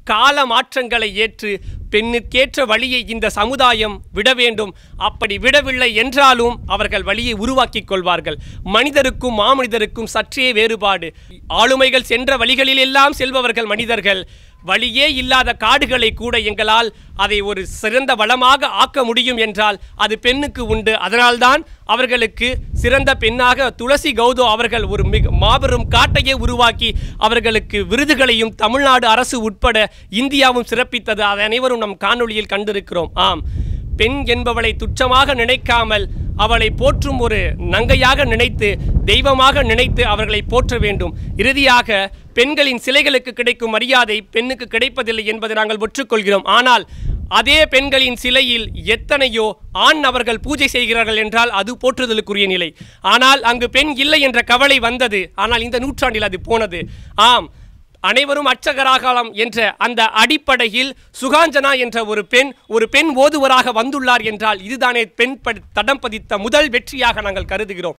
கால மாற்றங்களை ஏற்று பெண்ணுக்கேற்ற வழியை இந்த சமுதாயம் விட வேண்டும் அப்படி விடவில்லை என்றாலும் அவர்கள் வழியை உருவாக்கிக் கொள்வார்கள் மனிதருக்கும் மாமனிதருக்கும் சற்றே வேறுபாடு ஆளுமைகள் சென்ற வழிகளிலெல்லாம் செல்பவர்கள் மனிதர்கள் வழியே இல்லாத காடுகளை கூட எங்களால் அதை ஒரு சிறந்த வளமாக ஆக்க முடியும் என்றால் அது பெண்ணுக்கு உண்டு அதனால்தான் அவர்களுக்கு சிறந்த பெண்ணாக துளசி கௌதோ அவர்கள் ஒரு மிக மாபெரும் காட்டையே உருவாக்கி அவர்களுக்கு விருதுகளையும் தமிழ்நாடு அரசு உட்பட இந்தியாவும் சிறப்பித்தது அதை அனைவரும் நம் காணொளியில் கண்டிருக்கிறோம் ஆம் பெண் என்பவளை துச்சமாக நினைக்காமல் அவளை போற்றும் ஒரு நங்கையாக நினைத்து தெய்வமாக நினைத்து அவர்களை போற்ற வேண்டும் இறுதியாக பெண்களின் சிலைகளுக்கு கிடைக்கும் மரியாதை பெண்ணுக்கு கிடைப்பதில்லை என்பதை நாங்கள் ஒற்றுக்கொள்கிறோம் ஆனால் அதே பெண்களின் சிலையில் எத்தனையோ ஆண் அவர்கள் பூஜை செய்கிறார்கள் என்றால் அது போற்றுதலுக்குரிய நிலை ஆனால் அங்கு பெண் இல்லை என்ற கவலை வந்தது ஆனால் இந்த நூற்றாண்டில் அது போனது ஆம் அனைவரும் அர்ச்சகராகலாம் என்ற அந்த அடிப்படையில் சுகாஞ்சனா என்ற ஒரு பெண் ஒரு பெண் ஓதுவராக வந்துள்ளார் என்றால் இதுதானே பெண் படி- தடம் பதித்த முதல் வெற்றியாக நாங்கள் கருதுகிறோம்